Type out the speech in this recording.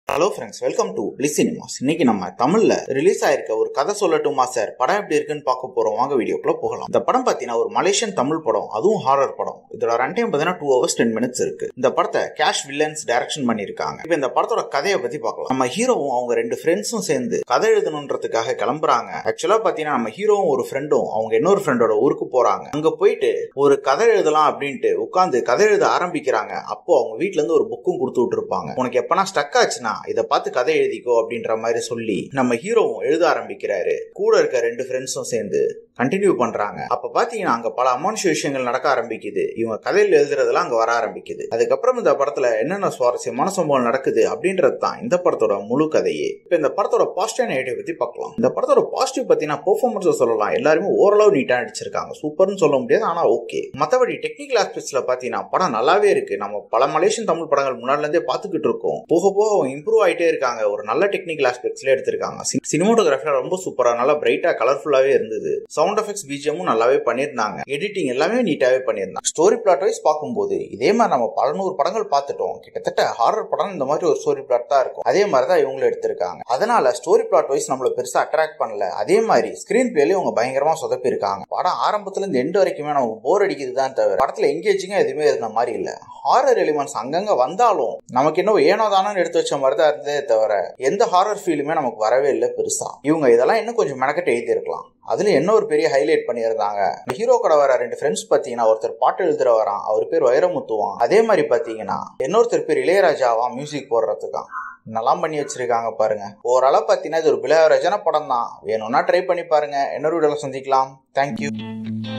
hello friends welcome to Bliss cinemas இன்னைக்கு நம்ம தமிழ்ல ரிலீஸ் ஆயிருக்க ஒரு கதை சொல்லட்டுமா சார் படம் எப்படி இருக்குன்னு பார்க்க போறோம் வாங்க வீடியோக்குள்ள போகலாம் இந்த படம் பார்த்தீங்கன்னா ஒரு மலேசியன் தமிழ் படம் அதுவும் ஹாரர் படம் இதோட ரன் டைம் பார்த்தீங்கன்னா டூ ஹவர்ஸ் டென் மினிட்ஸ் இருக்கு இந்த படத்தை கேஷ் வில்லன்ஸ் டைரக்ஷன் பண்ணியிருக்காங்க இப்போ இந்த படத்தோட கதையை பத்தி பார்க்கலாம் நம்ம ஹீரோவும் அவங்க ரெண்டு ஃப்ரெண்ட்ஸும் சேர்ந்து கதை எழுதணுன்றதுக்காக கிளம்புறாங்க ஆக்சுவலா பார்த்தீங்கன்னா நம்ம ஹீரோவும் ஒரு ஃப்ரெண்டும் அவங்க இன்னொரு ஃப்ரெண்டோட ஊருக்கு போறாங்க அங்க போயிட்டு ஒரு கதை எழுதலாம் அப்படின்ட்டு உட்காந்து கதை எழுத ஆரம்பிக்கிறாங்க அப்போ அவங்க வீட்ல இருந்து ஒரு புக்கும் கொடுத்து விட்டுருப்பாங்க உனக்கு எப்பனா ஸ்டக் ஆச்சுன்னா இதை பார்த்து கதை எழுதிக்கோ அப்படின்ற மாதிரி சொல்லி நம்ம ஹீரோவும் எழுத ஆரம்பிக்கிறாரு கூட இருக்க ரெண்டு ஃப்ரெண்ட்ஸும் சேர்ந்து கண்டினியூ பண்றாங்க அப்ப பாத்தீங்கன்னா அங்க பல அமானுஷ விஷயங்கள் நடக்க ஆரம்பிக்குது இவங்க கதையில் எழுதுறதெல்லாம் அங்க வர ஆரம்பிக்குது அதுக்கப்புறம் இந்த படத்துல என்னென்ன சுவாரஸ்யமான சம்பவம் நடக்குது அப்படின்றது தான் இந்த படத்தோட முழு கதையே இப்ப இந்த படத்தோட பாசிட்டிவ் நெகட்டிவ் பத்தி பார்க்கலாம் இந்த படத்தோட பாசிட்டிவ் பத்தினா பெர்ஃபார்மன்ஸ் சொல்லலாம் எல்லாருமே ஓரளவு நீட்டா நடிச்சிருக்காங்க சூப்பர்னு சொல்ல முடியாது ஆனா ஓகே மத்தபடி டெக்னிக்கல் ஆஸ்பெக்ட்ஸ்ல பாத்தீங்கன்னா படம் நல்லாவே இருக்கு நம்ம பல மலேசியன் தமிழ் படங்கள் முன்னாடில இருந்தே பாத்துக்கிட்டு இருக்கோம் போக போக அவங்க இம்ப்ரூவ் ஆயிட்டே இருக்காங்க ஒரு நல்ல டெக்னிக்கல் ஆஸ்பெக்ட்ஸ்ல எடுத்திருக்காங்க சினிமோட்டோகிராஃபில ரொம்ப சூப்பரா நல்லா பிரைட்டா கலர்ஃபுல்லாவே இருந்தது சவுண்ட் எஃபெக்ட்ஸ் பிஜிஎமும் நல்லாவே பண்ணியிருந்தாங்க எடிட்டிங் எல்லாமே நீட்டாவே பண்ணியிருந்தாங்க ஸ்டோரி பிளாட் வைஸ் பார்க்கும்போது இதே மாதிரி நம்ம பல நூறு படங்கள் பார்த்துட்டோம் கிட்டத்தட்ட ஹாரர் படம் இந்த மாதிரி ஒரு ஸ்டோரி பிளாட் தான் இருக்கும் அதே மாதிரி தான் இவங்களும் எடுத்திருக்காங்க அதனால ஸ்டோரி பிளாட் வைஸ் நம்மள பெருசா அட்ராக்ட் பண்ணல அதே மாதிரி ஸ்கிரீன் பிளேலயும் அவங்க பயங்கரமா சொதப்பி இருக்காங்க படம் ஆரம்பத்துல இருந்து எண்டு வரைக்குமே நமக்கு போர் அடிக்குது தான் தவிர படத்துல எங்கேஜிங்கா எதுவுமே இருந்த மாதிரி இல்ல ஹாரர் எலிமெண்ட்ஸ் அங்கங்க வந்தாலும் நமக்கு இன்னும் ஏனோ தானோன்னு எடுத்து வச்ச மாதிரி தான் இருந்ததே தவிர எந்த ஹாரர் ஃபீலுமே நமக்கு வரவே இல்லை பெருசா இவங்க இதெல்லாம் இன்னும் கொஞ்சம் மெனக்கட்டு எழுதியிருக்கலாம் அதுல என்ன ஒரு பெரிய ஹைலைட் பண்ணியிருந்தாங்க ஹீரோ கூட வர ரெண்டு ஃப்ரெண்ட்ஸ் பாத்தீங்கன்னா ஒருத்தர் பாட்டு எழுதுற வரான் அவர் பேர் வைரமுத்துவான் அதே மாதிரி பாத்தீங்கன்னா இன்னொருத்தர் பேர் இளையராஜாவா மியூசிக் போடுறதுக்கான் நல்லாம் பண்ணி வச்சிருக்காங்க பாருங்க ஓரளவு பார்த்தீங்கன்னா இது ஒரு பிளேவரேஜான படம் தான் வேணும்னா ட்ரை பண்ணி பாருங்க இன்னொரு வீடியோல சந்திக்கலாம் தேங்க்யூ